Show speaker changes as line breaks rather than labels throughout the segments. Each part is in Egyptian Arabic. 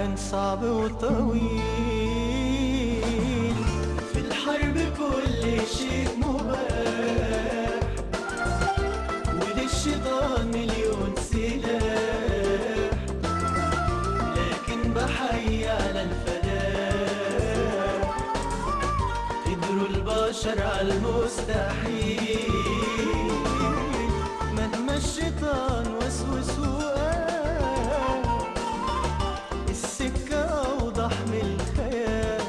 كان صعب وطويل في الحرب كل شيء مباح وللشيطان مليون سلاح لكن بحي على الفلاح قدروا البشر على المستحيل مهما الشيطان وسوس وقال السكة أوضح من الخيال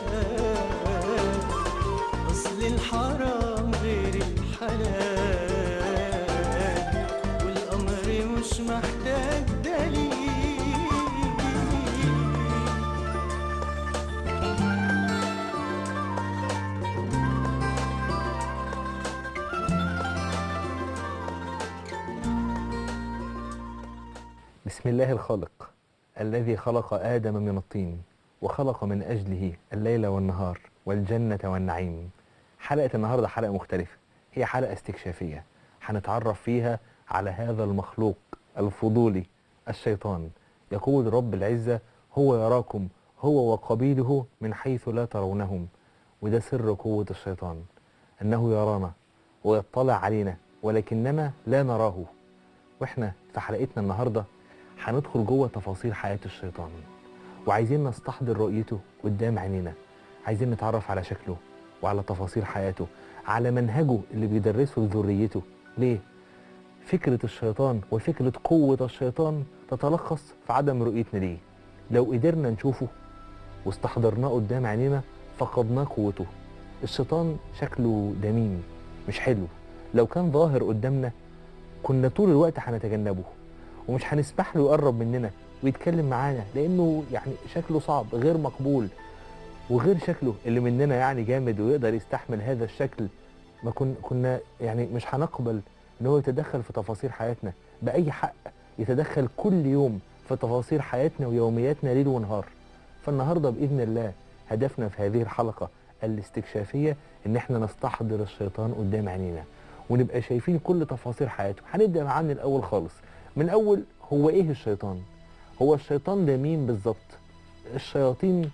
أصل الحرام غير الحلال والأمر مش محتاج دليل
بسم الله الخالق الذي خلق آدم من الطين وخلق من أجله الليل والنهار والجنة والنعيم حلقة النهاردة حلقة مختلفة هي حلقة استكشافية هنتعرف فيها على هذا المخلوق الفضولي الشيطان يقول رب العزة هو يراكم هو وقبيله من حيث لا ترونهم وده سر قوة الشيطان أنه يرانا ويطلع علينا ولكننا لا نراه واحنا في حلقتنا النهارده هندخل جوه تفاصيل حياه الشيطان وعايزين نستحضر رؤيته قدام عينينا عايزين نتعرف على شكله وعلى تفاصيل حياته على منهجه اللي بيدرسه لذريته ليه فكرة الشيطان وفكرة قوة الشيطان تتلخص في عدم رؤيتنا ليه لو قدرنا نشوفه واستحضرناه قدام عينينا فقدنا قوته الشيطان شكله دميم مش حلو لو كان ظاهر قدامنا كنا طول الوقت هنتجنبه ومش هنسمح له يقرب مننا ويتكلم معانا لانه يعني شكله صعب غير مقبول وغير شكله اللي مننا يعني جامد ويقدر يستحمل هذا الشكل ما كن كنا يعني مش هنقبل ان هو يتدخل في تفاصيل حياتنا باي حق يتدخل كل يوم في تفاصيل حياتنا ويومياتنا ليل ونهار فالنهارده باذن الله هدفنا في هذه الحلقه الاستكشافيه ان احنا نستحضر الشيطان قدام عينينا ونبقى شايفين كل تفاصيل حياته هنبدا معاه من الاول خالص من اول هو ايه الشيطان هو الشيطان ده مين بالظبط الشياطين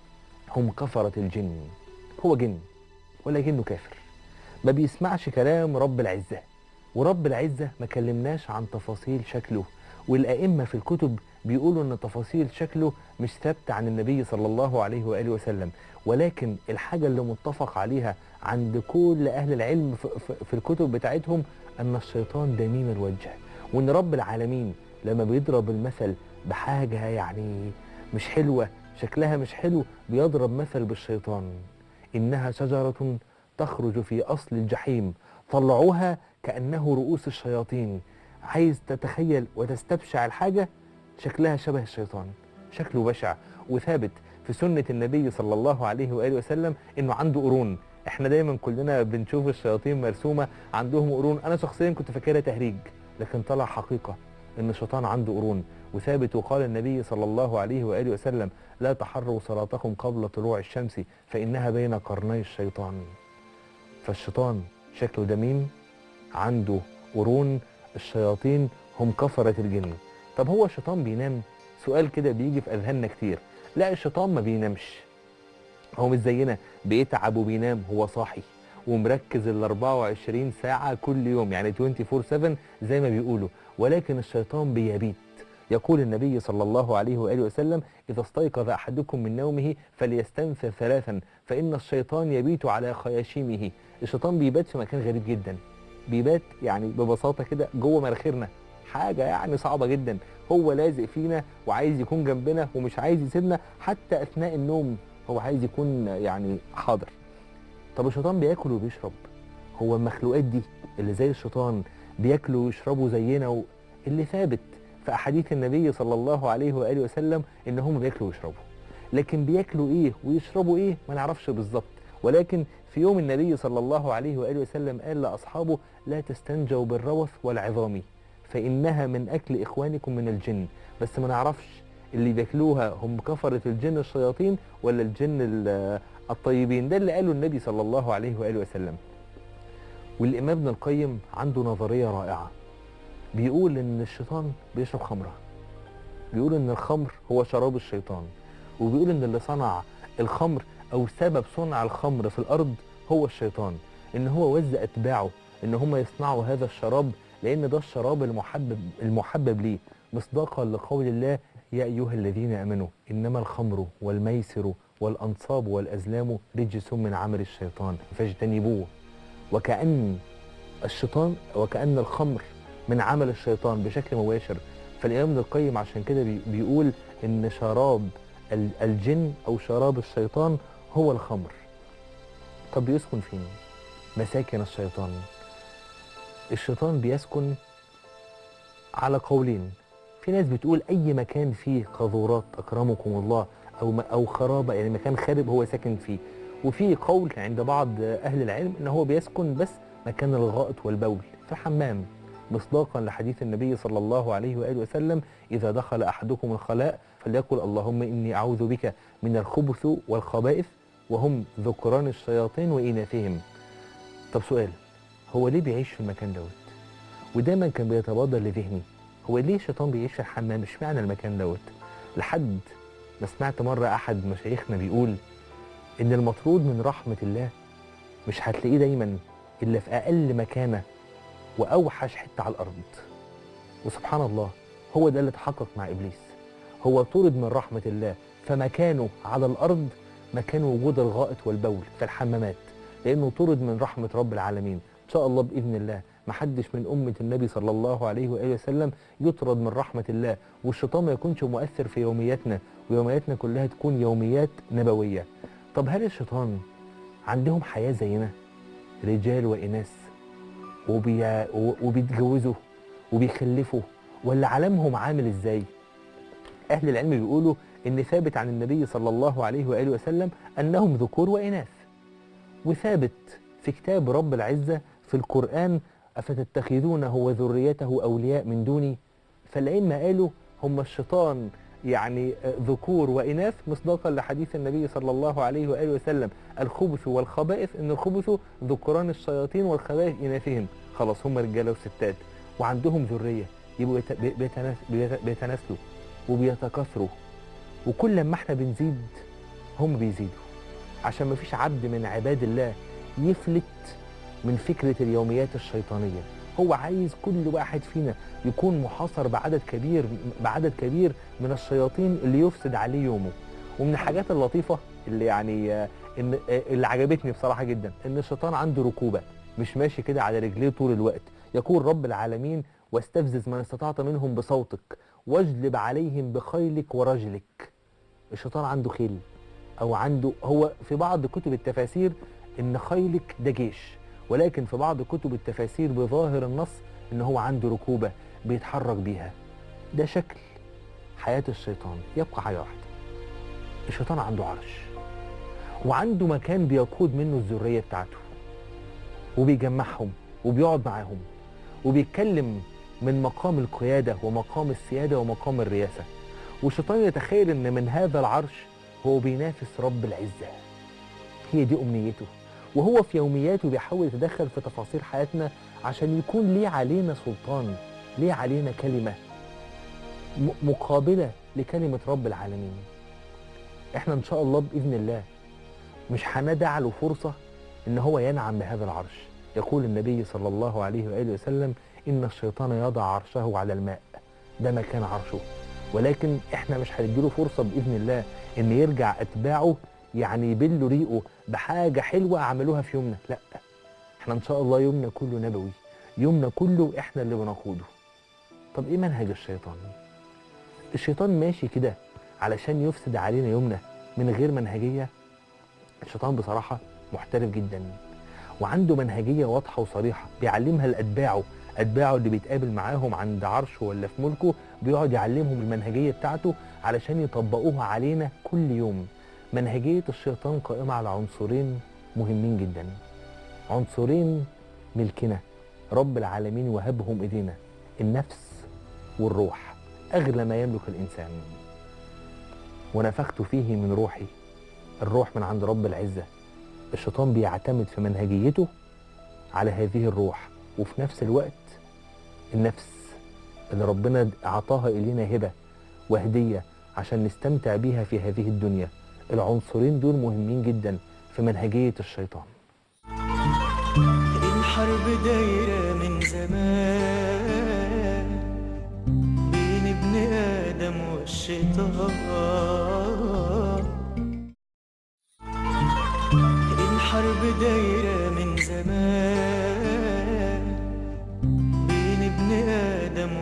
هم كفرة الجن هو جن ولكنه كافر ما بيسمعش كلام رب العزة ورب العزة ما كلمناش عن تفاصيل شكله والأئمة في الكتب بيقولوا ان تفاصيل شكله مش ثابتة عن النبي صلى الله عليه وآله وسلم ولكن الحاجة اللي متفق عليها عند كل أهل العلم في, في, في الكتب بتاعتهم أن الشيطان دميم الوجه وأن رب العالمين لما بيضرب المثل بحاجة يعني مش حلوة شكلها مش حلو بيضرب مثل بالشيطان إنها شجرة تخرج في أصل الجحيم طلعوها كأنه رؤوس الشياطين عايز تتخيل وتستبشع الحاجة شكلها شبه الشيطان شكله بشع وثابت في سنة النبي صلى الله عليه وآله وسلم إنه عنده قرون احنا دايما كلنا بنشوف الشياطين مرسومة عندهم قرون أنا شخصيا كنت فاكرها تهريج لكن طلع حقيقة إن الشيطان عنده قرون وثابت وقال النبي صلى الله عليه وآله وسلم لا تحروا صلاتكم قبل طلوع الشمس فإنها بين قرني الشيطان فالشيطان شكله دميم عنده قرون الشياطين هم كفرة الجن طب هو الشيطان بينام سؤال كده بيجي في أذهاننا كتير لا الشيطان ما بينامش هو مش زينا بيتعب وبينام هو صاحي ومركز ال 24 ساعة كل يوم يعني 24/7 زي ما بيقولوا ولكن الشيطان بيبيت يقول النبي صلى الله عليه وآله وسلم إذا استيقظ أحدكم من نومه فليستنثر ثلاثا فإن الشيطان يبيت على خياشيمه الشيطان بيبات في مكان غريب جدا بيبات يعني ببساطة كده جوه مناخيرنا حاجة يعني صعبة جدا هو لازق فينا وعايز يكون جنبنا ومش عايز يسيبنا حتى أثناء النوم هو عايز يكون يعني حاضر طب الشيطان بياكل وبيشرب هو المخلوقات دي اللي زي الشيطان بياكلوا ويشربوا زينا و... اللي ثابت في احاديث النبي صلى الله عليه واله وسلم ان هم بياكلوا ويشربوا لكن بياكلوا ايه ويشربوا ايه ما نعرفش بالظبط ولكن في يوم النبي صلى الله عليه واله وسلم قال لاصحابه لا تستنجوا بالروث والعظام فانها من اكل اخوانكم من الجن بس ما نعرفش اللي بياكلوها هم كفرة الجن الشياطين ولا الجن ال- الطيبين ده اللي قاله النبي صلى الله عليه وآله وسلم والإمام ابن القيم عنده نظرية رائعة بيقول إن الشيطان بيشرب خمرة بيقول إن الخمر هو شراب الشيطان وبيقول ان اللي صنع الخمر او سبب صنع الخمر في الارض هو الشيطان ان هو وزع اتباعه ان هم يصنعوا هذا الشراب لان ده الشراب المحبب المحبب ليه مصداقا لقول الله يا ايها الذين امنوا انما الخمر والميسر والانصاب والازلام رجس من عمل الشيطان فاجتنبوه وكأن الشيطان وكأن الخمر من عمل الشيطان بشكل مباشر فالإمام ابن القيم عشان كده بي- بيقول إن شراب ال- الجن أو شراب الشيطان هو الخمر طب بيسكن فين؟ مساكن الشيطان الشيطان بيسكن على قولين في ناس بتقول أي مكان فيه قاذورات أكرمكم الله أو م- أو خرابة يعني مكان خارب هو ساكن فيه وفي قول عند بعض أهل العلم إن هو بيسكن بس مكان الغائط والبول في حمام مصداقا لحديث النبي صلى الله عليه وآله وسلم إذا دخل أحدكم الخلاء فليقل اللهم إني أعوذ بك من الخبث والخبائث وهم ذكران الشياطين وإناثهم طب سؤال هو ليه بيعيش في المكان دوت ودايما كان بيتبادر لذهني هو ليه الشيطان بيعيش في الحمام مش معنى المكان دوت لحد ما سمعت مرة أحد مشايخنا بيقول إن المطرود من رحمة الله مش هتلاقيه دايما إلا في أقل مكانة وأوحش حتة على الأرض وسبحان الله هو ده اللي اتحقق مع إبليس هو طرد من رحمة الله فمكانه على الأرض مكان وجود الغائط والبول في الحمامات لأنه طرد من رحمة رب العالمين إن شاء الله بإذن الله محدش من أمة النبي صلى الله عليه وآله وسلم يطرد من رحمة الله والشيطان ما يكونش مؤثر في يومياتنا ويومياتنا كلها تكون يوميات نبوية طب هل الشيطان عندهم حياة زينا رجال وإناث وبي... وبيتجوزوا وبيخلفوا ولا عالمهم عامل ازاي اهل العلم بيقولوا ان ثابت عن النبي صلى الله عليه واله وسلم انهم ذكور واناث وثابت في كتاب رب العزه في القران افتتخذونه وذريته اولياء من دوني فالائمه قالوا هم الشيطان يعني ذكور واناث مصداقا لحديث النبي صلى الله عليه واله وسلم الخبث والخبائث ان الخبث ذكران الشياطين والخبائث اناثهم خلاص هم رجاله وستات وعندهم ذريه يبقوا يت- بي- بيتناس- بيت- بيتناسلوا وبيتكاثروا وكل ما احنا بنزيد هم بيزيدوا عشان ما فيش عبد من عباد الله يفلت من فكره اليوميات الشيطانيه هو عايز كل واحد فينا يكون محاصر بعدد كبير بعدد كبير من الشياطين اللي يفسد عليه يومه ومن الحاجات اللطيفه اللي يعني آه، ان آه، اللي عجبتني بصراحه جدا ان الشيطان عنده ركوبه مش ماشي كده على رجليه طول الوقت يقول رب العالمين واستفزز من استطعت منهم بصوتك واجلب عليهم بخيلك ورجلك الشيطان عنده خيل او عنده هو في بعض كتب التفاسير ان خيلك ده جيش ولكن في بعض كتب التفاسير بظاهر النص ان هو عنده ركوبه بيتحرك بيها ده شكل حياه الشيطان يبقى حاجه واحده الشيطان عنده عرش وعنده مكان بيقود منه الذريه بتاعته وبيجمعهم وبيقعد معاهم وبيتكلم من مقام القياده ومقام السياده ومقام الرياسه والشيطان يتخيل ان من هذا العرش هو بينافس رب العزه هي دي امنيته وهو في يومياته بيحاول يتدخل في تفاصيل حياتنا عشان يكون ليه علينا سلطان ليه علينا كلمه م- مقابله لكلمه رب العالمين احنا ان شاء الله باذن الله مش هندع له فرصه ان هو ينعم بهذا العرش يقول النبي صلى الله عليه واله وسلم ان الشيطان يضع عرشه على الماء ده مكان عرشه ولكن احنا مش هنديله فرصه باذن الله ان يرجع اتباعه يعني يبلوا ريقه بحاجه حلوه عملوها في يومنا لا احنا ان شاء الله يومنا كله نبوي يومنا كله احنا اللي بنقوده طب ايه منهج الشيطان الشيطان ماشي كده علشان يفسد علينا يومنا من غير منهجيه الشيطان بصراحه محترف جدا وعنده منهجيه واضحه وصريحه بيعلمها لاتباعه اتباعه اللي بيتقابل معاهم عند عرشه ولا في ملكه بيقعد يعلمهم المنهجيه بتاعته علشان يطبقوها علينا كل يوم منهجيه الشيطان قائمه على عنصرين مهمين جدا عنصرين ملكنا رب العالمين وهبهم ايدينا النفس والروح اغلى ما يملك الانسان ونفخت فيه من روحي الروح من عند رب العزه الشيطان بيعتمد في منهجيته على هذه الروح وفي نفس الوقت النفس اللي ربنا اعطاها الينا هبه وهديه عشان نستمتع بيها في هذه الدنيا العنصرين دول مهمين جدا في منهجية الشيطان
الحرب دايرة من زمان بين ابن آدم والشيطان الحرب دايرة من زمان بين ابن آدم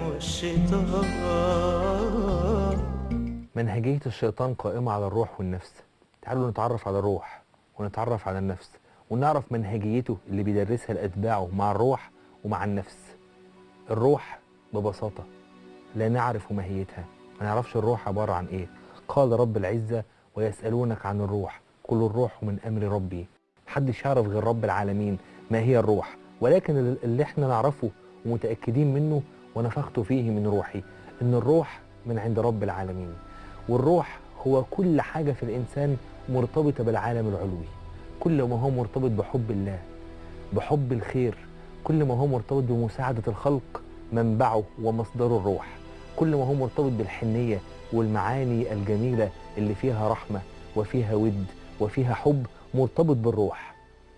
والشيطان
منهجية الشيطان قائمة على الروح والنفس تعالوا نتعرف على الروح ونتعرف على النفس ونعرف منهجيته اللي بيدرسها لأتباعه مع الروح ومع النفس الروح ببساطة لا نعرف ماهيتها ما نعرفش الروح عبارة عن ايه قال رب العزة ويسألونك عن الروح قل الروح من أمر ربي محدش يعرف غير رب العالمين ما هي الروح ولكن اللي احنا نعرفه ومتأكدين منه ونفخت فيه من روحي ان الروح من عند رب العالمين والروح هو كل حاجة في الإنسان مرتبطة بالعالم العلوي كل ما هو مرتبط بحب الله بحب الخير كل ما هو مرتبط بمساعدة الخلق منبعه ومصدره الروح كل ما هو مرتبط بالحنية والمعاني الجميلة اللي فيها رحمة وفيها ود وفيها حب مرتبط بالروح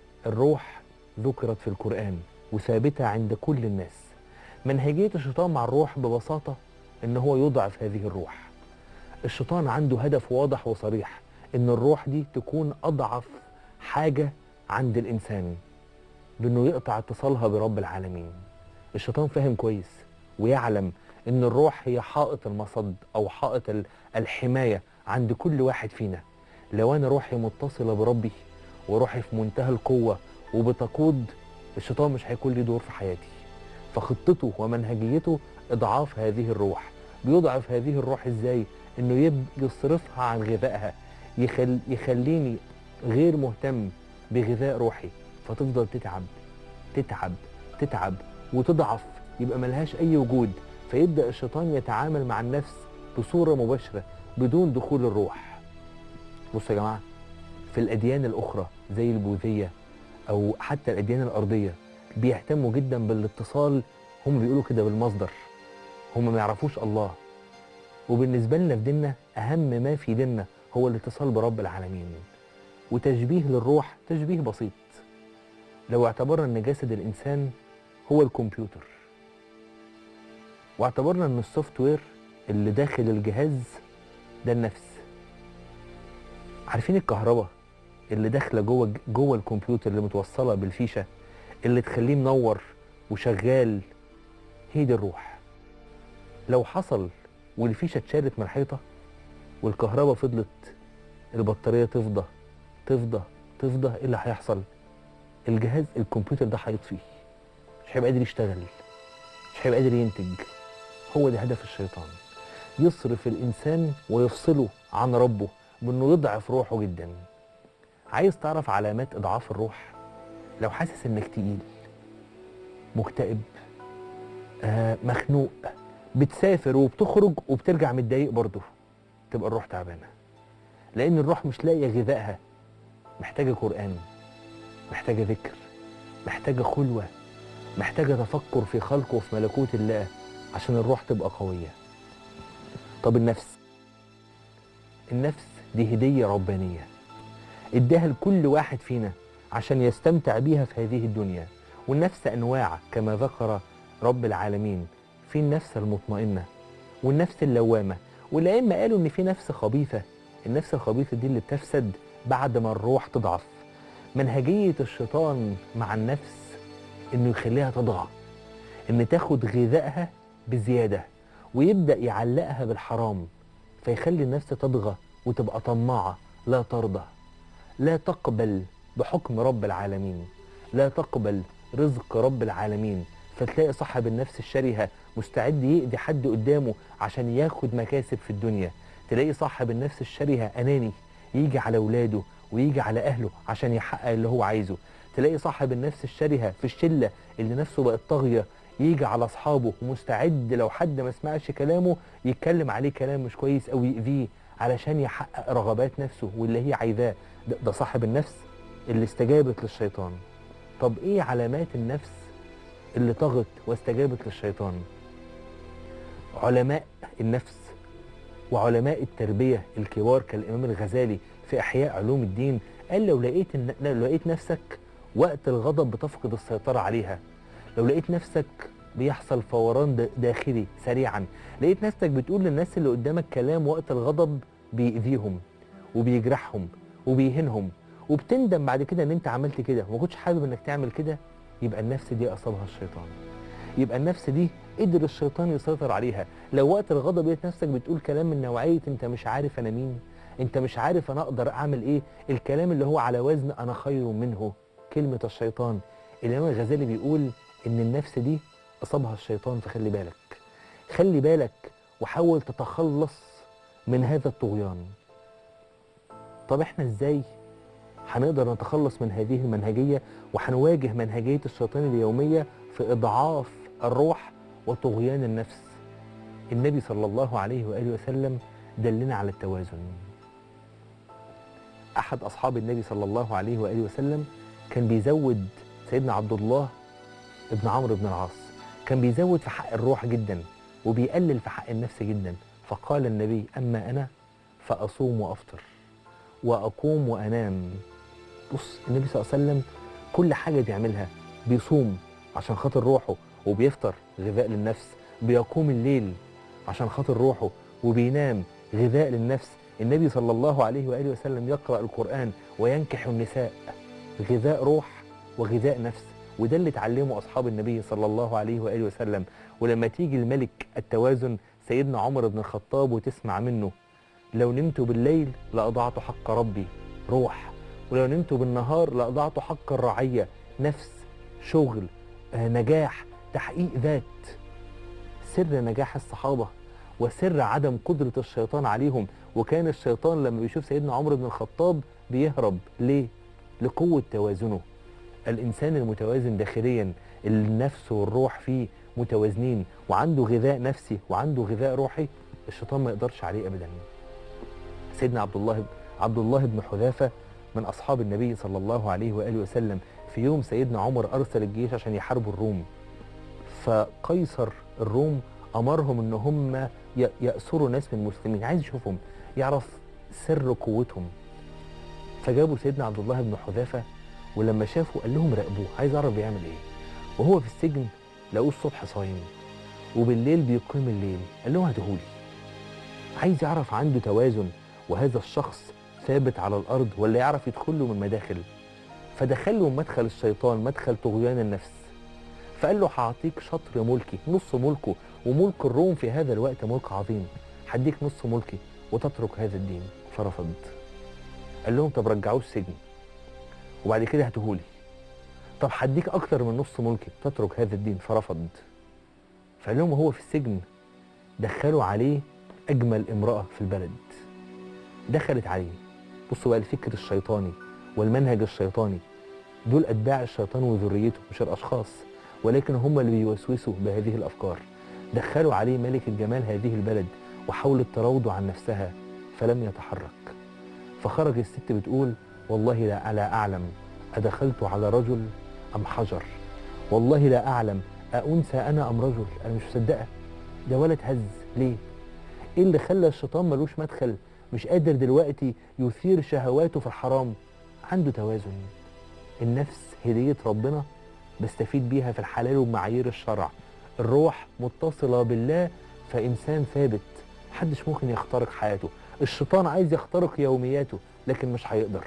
الروح ذكرت في القرآن وثابتة عند كل الناس منهجية الشيطان مع الروح ببساطة ان هو يضعف هذه الروح الشيطان عنده هدف واضح وصريح ان الروح دي تكون اضعف حاجة عند الانسان بانه يقطع اتصالها برب العالمين الشيطان فاهم كويس ويعلم ان الروح هي حائط المصد او حائط ال- الحماية عند كل واحد فينا لو انا روحي متصلة بربي وروحي في منتهى القوة وبتقود الشيطان مش هيكون لي دور في حياتي فخطته ومنهجيته اضعاف هذه الروح بيضعف هذه الروح ازاي انه يب يصرفها عن غذائها يخل يخليني غير مهتم بغذاء روحي فتفضل تتعب تتعب تتعب وتضعف يبقى ملهاش اي وجود فيبدا الشيطان يتعامل مع النفس بصوره مباشره بدون دخول الروح بصوا يا جماعه في الاديان الاخرى زي البوذيه او حتى الاديان الارضيه بيهتموا جدا بالاتصال هم بيقولوا كده بالمصدر هم ما يعرفوش الله وبالنسبة لنا في ديننا أهم ما في ديننا هو الاتصال برب العالمين وتشبيه للروح تشبيه بسيط لو اعتبرنا أن جسد الإنسان هو الكمبيوتر واعتبرنا أن السوفت وير اللي داخل الجهاز ده النفس عارفين الكهرباء اللي داخله جوه جوه الكمبيوتر اللي متوصله بالفيشه اللي تخليه منور وشغال هي دي الروح لو حصل والفيشه اتشالت من الحيطه والكهرباء فضلت البطاريه تفضى تفضى تفضى ايه اللي هيحصل الجهاز الكمبيوتر ده هيطفي مش هيبقى قادر يشتغل مش هيبقى قادر ينتج هو ده هدف الشيطان يصرف الانسان ويفصله عن ربه بانه يضعف روحه جدا عايز تعرف علامات اضعاف الروح لو حاسس انك تقيل مكتئب آه مخنوق بتسافر وبتخرج وبترجع متضايق برضه تبقى الروح تعبانه لان الروح مش لاقيه غذائها محتاجه قران محتاجه ذكر محتاجه خلوه محتاجه تفكر في خلقه وفي ملكوت الله عشان الروح تبقى قويه طب النفس النفس دي هديه ربانيه اداها لكل واحد فينا عشان يستمتع بيها في هذه الدنيا والنفس انواع كما ذكر رب العالمين في النفس المطمئنه والنفس اللوامه والائمه قالوا ان في نفس خبيثه النفس الخبيثه دي اللي بتفسد بعد ما الروح تضعف منهجيه الشيطان مع النفس انه يخليها تضغى ان تاخد غذائها بزياده ويبدا يعلقها بالحرام فيخلي النفس تضغى وتبقى طماعه لا ترضى لا تقبل بحكم رب العالمين لا تقبل رزق رب العالمين فتلاقي صاحب النفس الشرهة مستعد يأذي حد قدامه عشان ياخد مكاسب في الدنيا تلاقي صاحب النفس الشرهة أناني يجي على أولاده ويجي على أهله عشان يحقق اللي هو عايزه تلاقي صاحب النفس الشرهة في الشلة اللي نفسه بقت طاغية يجي على أصحابه ومستعد لو حد ما سمعش كلامه يتكلم عليه كلام مش كويس أو يأذيه علشان يحقق رغبات نفسه واللي هي عايزاه ده, ده صاحب النفس اللي استجابت للشيطان طب ايه علامات النفس اللي طغت واستجابت للشيطان علماء النفس وعلماء التربية الكبار كالإمام الغزالي في إحياء علوم الدين قال لو لقيت إن- لو لقيت نفسك وقت الغضب بتفقد السيطرة عليها لو لقيت نفسك بيحصل فوران د- داخلي سريعا لقيت نفسك بتقول للناس اللي قدامك كلام وقت الغضب بيأذيهم وبيجرحهم وبيهينهم وبتندم بعد كده ان انت عملت كده وما كنتش حابب انك تعمل كده يبقى النفس دي اصابها الشيطان يبقى النفس دي قدر الشيطان يسيطر عليها لو وقت الغضب لقيت نفسك بتقول كلام من نوعيه انت مش عارف انا مين انت مش عارف انا اقدر اعمل ايه الكلام اللي هو على وزن انا خير منه كلمه الشيطان الامام الغزالي بيقول ان النفس دي اصابها الشيطان فخلي بالك خلي بالك وحاول تتخلص من هذا الطغيان طب احنا ازاي هنقدر نتخلص من هذه المنهجية وهنواجه منهجية الشيطان اليومية في إضعاف الروح وطغيان النفس النبي صلى الله عليه وآله وسلم دلنا على التوازن أحد أصحاب النبي صلى الله عليه وآله وسلم كان بيزود سيدنا عبد الله ابن عمرو بن العاص كان بيزود في حق الروح جدا وبيقلل في حق النفس جدا فقال النبي أما أنا فأصوم وأفطر وأقوم وأنام بص النبي صلى الله عليه وسلم كل حاجة بيعملها بيصوم عشان خاطر روحه وبيفطر غذاء للنفس بيقوم الليل عشان خاطر روحه وبينام غذاء للنفس النبي صلى الله عليه وآله وسلم يقرأ القرآن وينكح النساء غذاء روح وغذاء نفس وده اللي اتعلمه أصحاب النبي صلى الله عليه وآله وسلم ولما تيجي الملك التوازن سيدنا عمر بن الخطاب وتسمع منه لو نمت بالليل لأضعت حق ربي روح ولو نمت بالنهار لأضعت حق الرعية نفس شغل آه، نجاح تحقيق ذات سر نجاح الصحابة وسر عدم قدرة الشيطان عليهم وكان الشيطان لما بيشوف سيدنا عمر بن الخطاب بيهرب ليه؟ لقوة توازنه الإنسان المتوازن داخليا اللي النفس والروح فيه متوازنين وعنده غذاء نفسي وعنده غذاء روحي الشيطان ما يقدرش عليه أبدا سيدنا عبد الله عبد الله بن حذافة من أصحاب النبي صلى الله عليه وآله وسلم في يوم سيدنا عمر أرسل الجيش عشان يحاربوا الروم فقيصر الروم أمرهم إن هم ي- يأسروا ناس من المسلمين عايز يشوفهم يعرف سر قوتهم فجابوا سيدنا عبد الله بن حذافة ولما شافوا قال لهم راقبوه عايز أعرف بيعمل إيه وهو في السجن لقوه الصبح صايم وبالليل بيقيم الليل قال لهم هاتهولي عايز يعرف عنده توازن وهذا الشخص ثابت على الأرض ولا يعرف يدخل له من مداخل فدخله من مدخل الشيطان مدخل طغيان النفس فقال له هعطيك شطر ملكي نص ملكه وملك الروم في هذا الوقت ملك عظيم هديك نص ملكي وتترك هذا الدين فرفض قال لهم طب رجعوه السجن وبعد كده هاتهولي طب هديك اكتر من نص ملكي تترك هذا الدين فرفض فقال لهم وهو في السجن دخلوا عليه اجمل امراه في البلد دخلت عليه بصوا بقى الفكر الشيطاني والمنهج الشيطاني دول اتباع الشيطان وذريته مش الاشخاص ولكن هم اللي بيوسوسوا بهذه الافكار دخلوا عليه ملك الجمال هذه البلد وحاولت تراوده عن نفسها فلم يتحرك فخرج الست بتقول والله لا لا اعلم ادخلت على رجل ام حجر والله لا اعلم أأنثى انا ام رجل انا مش مصدقه ده ولد هز ليه ايه اللي خلى الشيطان ملوش مدخل مش قادر دلوقتي يثير شهواته في الحرام عنده توازن النفس هدية ربنا بستفيد بيها في الحلال ومعايير الشرع الروح متصلة بالله فإنسان ثابت محدش ممكن يخترق حياته الشيطان عايز يخترق يومياته لكن مش هيقدر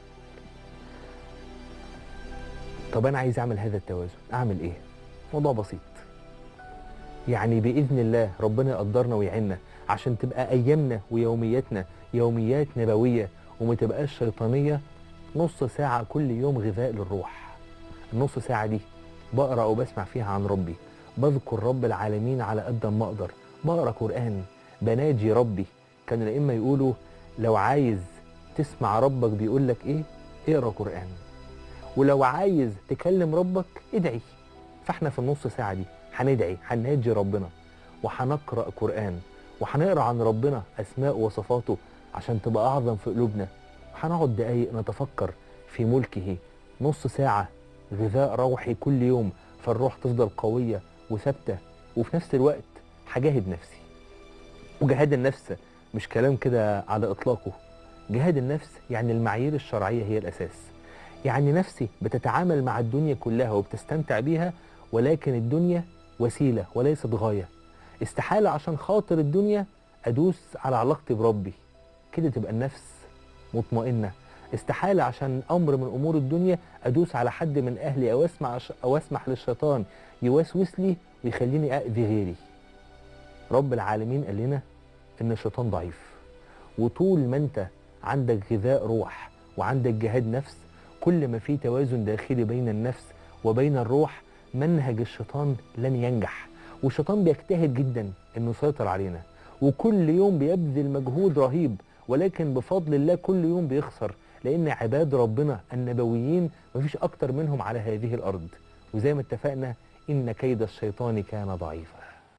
طب أنا عايز أعمل هذا التوازن أعمل إيه؟ موضوع بسيط يعني بإذن الله ربنا يقدرنا ويعيننا عشان تبقى أيامنا ويومياتنا يوميات نبوية وما تبقاش شيطانية نص ساعة كل يوم غذاء للروح النص ساعة دي بقرأ وبسمع فيها عن ربي بذكر رب العالمين على قد ما أقدر بقرأ قرآن بناجي ربي كان الأئمة يقولوا لو عايز تسمع ربك بيقول لك إيه اقرأ قرآن ولو عايز تكلم ربك ادعي فاحنا في النص ساعة دي هندعي هنناجي ربنا وهنقرأ قرآن وهنقرأ عن ربنا أسماء وصفاته عشان تبقى أعظم في قلوبنا هنقعد دقايق نتفكر في ملكه نص ساعة غذاء روحي كل يوم فالروح تفضل قوية وثابتة وفي نفس الوقت هجاهد نفسي وجهاد النفس مش كلام كده على إطلاقه جهاد النفس يعني المعايير الشرعية هي الأساس يعني نفسي بتتعامل مع الدنيا كلها وبتستمتع بيها ولكن الدنيا وسيلة وليست غاية استحالة عشان خاطر الدنيا أدوس على علاقتي بربي كده تبقى النفس مطمئنة استحالة عشان أمر من أمور الدنيا أدوس على حد من أهلي أو أسمع أو أسمح للشيطان يوسوس لي ويخليني أأذي غيري رب العالمين قال لنا إن الشيطان ضعيف وطول ما أنت عندك غذاء روح وعندك جهاد نفس كل ما في توازن داخلي بين النفس وبين الروح منهج الشيطان لن ينجح والشيطان بيجتهد جدا انه يسيطر علينا وكل يوم بيبذل مجهود رهيب ولكن بفضل الله كل يوم بيخسر لان عباد ربنا النبويين مفيش اكتر منهم على هذه الارض وزي ما اتفقنا ان كيد الشيطان كان ضعيفا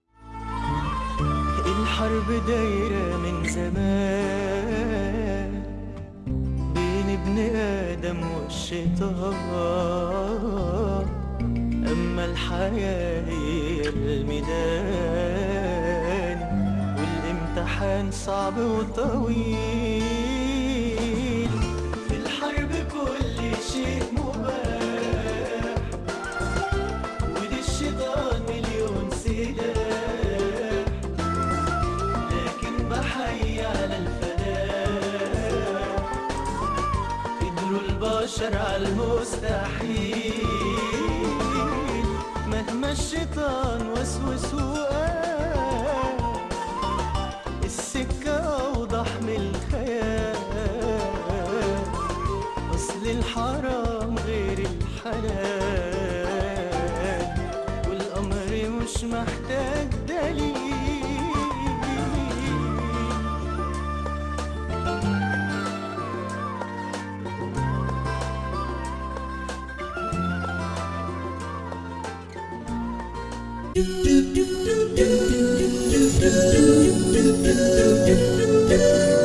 الحرب دايرة من زمان بين ابن آدم والشيطان أما الحياة هي الميدان والامتحان صعب وطويل في الحرب كل شيء مباح ودي الشيطان مليون سلاح لكن بحي على الفلاح قدروا البشر على المستحيل مهما الشيطان وسوس وقال السكة أوضح من الخيال أصل الحرام غير الحلال والأمر مش محتاج دليل
do do do do do do do do do do